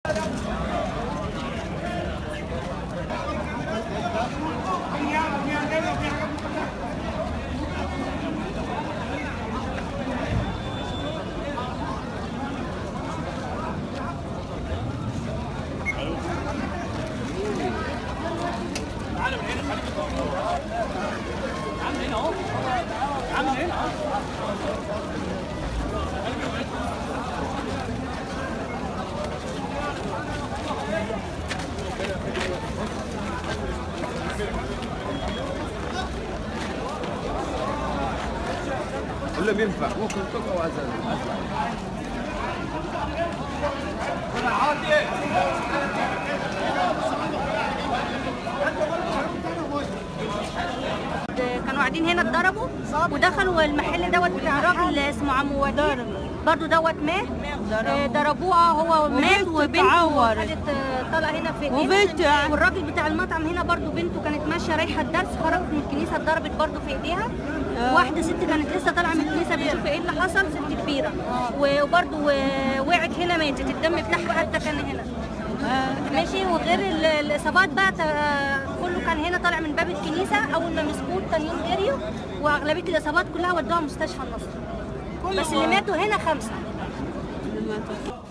ولا بينفع ممكن تقع وعزل كانوا قاعدين هنا اتضربوا ودخلوا المحل دوت بتاع الراجل اسمه عم وديع برضه دوت مات آه، ضربوه اه هو مات وبنته وبنته اتعورت. خدت آه، طلقه هنا في ايديها وبنته. والراجل بتاع المطعم هنا برضه بنته كانت ماشيه رايحه الدرس خرجت من الكنيسه اتضربت برضه في ايديها واحده ست كانت لسه طالعه من الكنيسه بتشوف ايه اللي حصل ست كبيره وبرضه آه، وقعت هنا ماتت الدم بتاعها حتى كان هنا ماشي وغير ال- الاصابات بقى تا- كله كان هنا طالع من باب الكنيسه اول ما مسكوه تاني يوم جريوا واغلبيه الاصابات كلها ودوها مستشفى النصر بس اللي ماتوا هنا خمسه